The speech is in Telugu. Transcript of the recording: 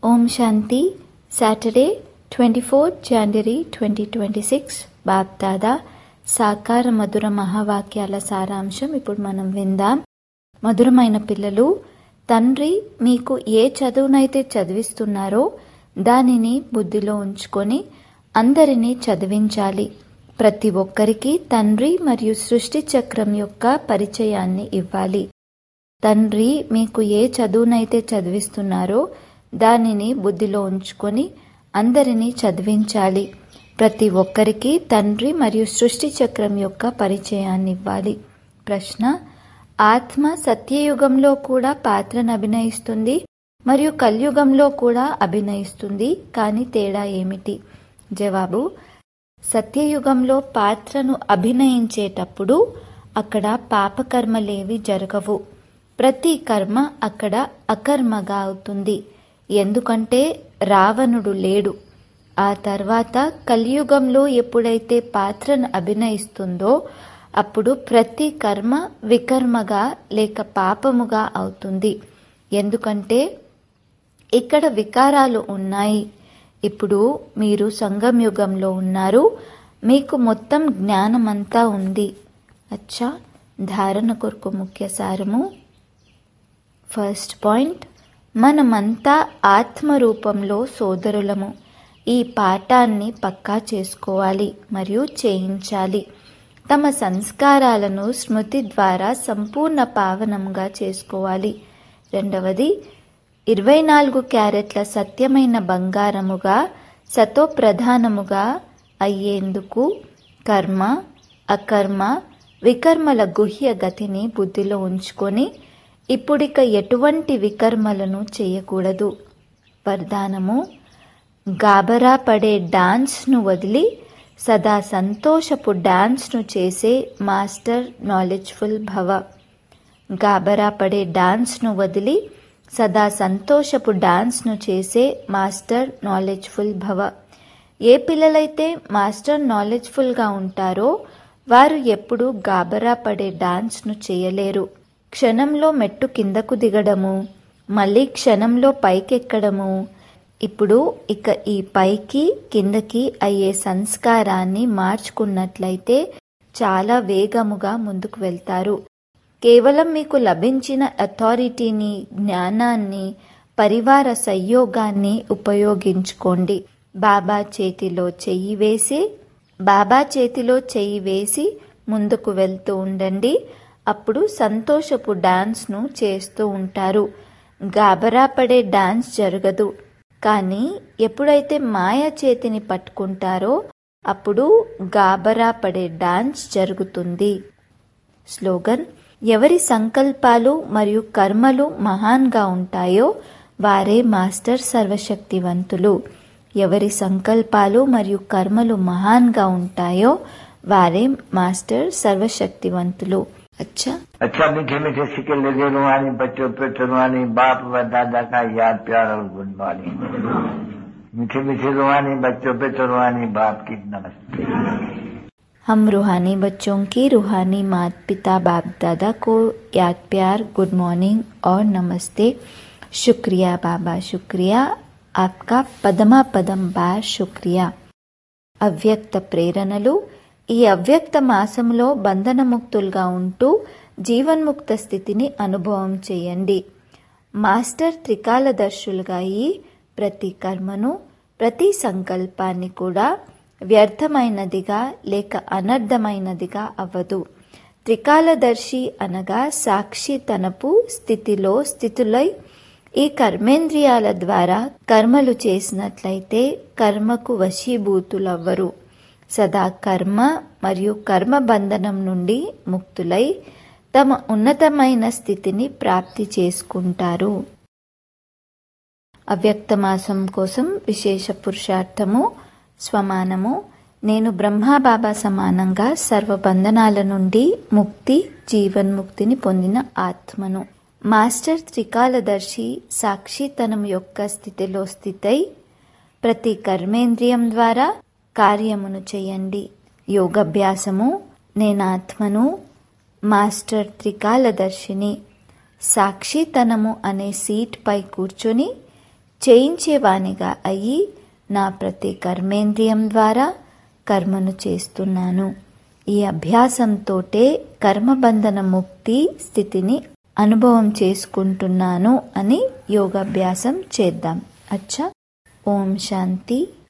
ఓం Shanti Saturday twenty four January twenty twenty six BapDada సాకార మధుర మహావాక్యాల సారాంశం ఇప్పుడు మనం విందాం మధురమైన పిల్లలు తండ్రి మీకు ఏ చదువునైతే చదివిస్తున్నారో దానిని బుద్ధిలో ఉంచుకొని అందరినీ చదివించాలి ప్రతి ఒక్కరికి తండ్రి మరియు సృష్టి చక్రం యొక్క పరిచయాన్ని ఇవ్వాలి తండ్రి మీకు ఏ చదువునైతే చదివిస్తున్నారో దానిని బుద్ధిలో ఉంచుకొని అందరినీ చదివించాలి ప్రతి ఒక్కరికి తండ్రి మరియు సృష్టి చక్రం యొక్క పరిచయాన్ని ఇవ్వాలి ప్రశ్న ఆత్మ సత్యయుగంలో కూడా పాత్రను అభినయిస్తుంది మరియు కలియుగంలో కూడా అభినయిస్తుంది కానీ తేడా ఏమిటి జవాబు సత్యయుగంలో పాత్రను అభినయించేటప్పుడు అక్కడ పాపకర్మలేవి జరగవు ప్రతి కర్మ అక్కడ అకర్మగా అవుతుంది ఎందుకంటే రావణుడు లేడు ఆ తర్వాత కలియుగంలో ఎప్పుడైతే పాత్రను అభినయిస్తుందో అప్పుడు ప్రతి కర్మ వికర్మగా లేక పాపముగా అవుతుంది ఎందుకంటే ఇక్కడ వికారాలు ఉన్నాయి ఇప్పుడు మీరు సంగం యుగంలో ఉన్నారు మీకు మొత్తం జ్ఞానమంతా ఉంది అచ్చా ధారణ కొరకు ముఖ్య సారము ఫస్ట్ పాయింట్ మనమంతా ఆత్మ రూపంలో సోదరులము ఈ పాఠాన్ని పక్కా చేసుకోవాలి మరియు చేయించాలి తమ సంస్కారాలను స్మృతి ద్వారా సంపూర్ణ పావనంగా చేసుకోవాలి రెండవది ఇరవై నాలుగు క్యారెట్ల సత్యమైన బంగారముగా సతోప్రధానముగా అయ్యేందుకు కర్మ అకర్మ వికర్మల గుహ్య గతిని బుద్ధిలో ఉంచుకొని ఇప్పుడిక ఎటువంటి వికర్మలను చేయకూడదు వరదానము గాబరా పడే డాన్స్ను వదిలి సదా సంతోషపు డాన్స్ను చేసే మాస్టర్ నాలెడ్జ్ఫుల్ భవ గాబరా పడే డాన్స్ను వదిలి సదా సంతోషపు డాన్స్ను చేసే మాస్టర్ నాలెడ్జ్ఫుల్ భవ ఏ పిల్లలైతే మాస్టర్ నాలెడ్జ్ఫుల్గా ఉంటారో వారు ఎప్పుడూ గాబరా పడే డాన్స్ను చేయలేరు క్షణంలో మెట్టు కిందకు దిగడము మళ్ళీ క్షణంలో పైకెక్కడము ఇప్పుడు ఇక ఈ పైకి కిందకి అయ్యే సంస్కారాన్ని మార్చుకున్నట్లయితే చాలా వేగముగా ముందుకు వెళ్తారు కేవలం మీకు లభించిన అథారిటీని జ్ఞానాన్ని పరివార సంయోగాన్ని ఉపయోగించుకోండి బాబా చేతిలో చెయ్యి వేసి బాబా చేతిలో చెయ్యి వేసి ముందుకు వెళ్తూ ఉండండి అప్పుడు సంతోషపు డాన్స్ను చేస్తూ ఉంటారు గాబరా పడే డాన్స్ జరగదు కానీ ఎప్పుడైతే మాయ చేతిని పట్టుకుంటారో అప్పుడు గాబరా పడే డాన్స్ జరుగుతుంది స్లోగన్ ఎవరి సంకల్పాలు మరియు కర్మలు మహాన్గా ఉంటాయో వారే మాస్టర్ సర్వశక్తివంతులు ఎవరి సంకల్పాలు మరియు కర్మలు మహాన్గా ఉంటాయో వారే మాస్టర్ సర్వశక్తివంతులు అచ్చా अच्छा मीठे मीठे सिक्के लगे रुहानी बच्चों पे रुहानी बाप व दादा का याद प्यार और गुड मॉर्निंग मीठे मीठे रुहानी बच्चों पे रुहानी बाप की नमस्ते हम रूहानी बच्चों की रूहानी माता पिता बाप दादा को याद प्यार गुड मॉर्निंग और नमस्ते शुक्रिया बाबा शुक्रिया आपका పదమా పదం బార్ శుక్రియా అవ్యక్త ప్రేరణలు ఈ అవ్యక్త మాసంలో బంధనముక్తులుగా ఉంటూ జీవన్ముక్త స్థితిని అనుభవం చేయండి మాస్టర్ త్రికాలదర్శులుగా అయి ప్రతి కర్మను ప్రతి సంకల్పాన్ని కూడా వ్యర్థమైనదిగా లేక అనర్థమైనదిగా అవ్వదు త్రికాలదర్శి అనగా సాక్షి తనపు స్థితిలో స్థితులై ఈ కర్మేంద్రియాల ద్వారా కర్మలు చేసినట్లయితే కర్మకు వశీభూతులవ్వరు సదా కర్మ మరియు కర్మ బంధనం నుండి ముక్తులై తమ ఉన్నతమైన స్థితిని ప్రాప్తి చేసుకుంటారు అవ్యక్త మాసం కోసం విశేష పురుషార్థము స్వమానము నేను బ్రహ్మాబాబా సమానంగా సర్వబంధనాల నుండి ముక్తి జీవన్ముక్తిని పొందిన ఆత్మను మాస్టర్ త్రికాలదర్శి సాక్షితనం యొక్క స్థితిలో స్థితై ప్రతి కర్మేంద్రియం ద్వారా కార్యమును చేయండి యోగాభ్యాసము నేనాత్మను మాస్టర్ త్రికాలదర్శిని సాక్షితనము అనే సీట్ పై కూర్చొని చేయించేవానిగా అయ్యి నా ప్రతి కర్మేంద్రియం ద్వారా కర్మను చేస్తున్నాను ఈ అభ్యాసంతోటే కర్మబంధన ముక్తి స్థితిని అనుభవం చేసుకుంటున్నాను అని యోగాభ్యాసం చేద్దాం అచ్చా ఓం శాంతి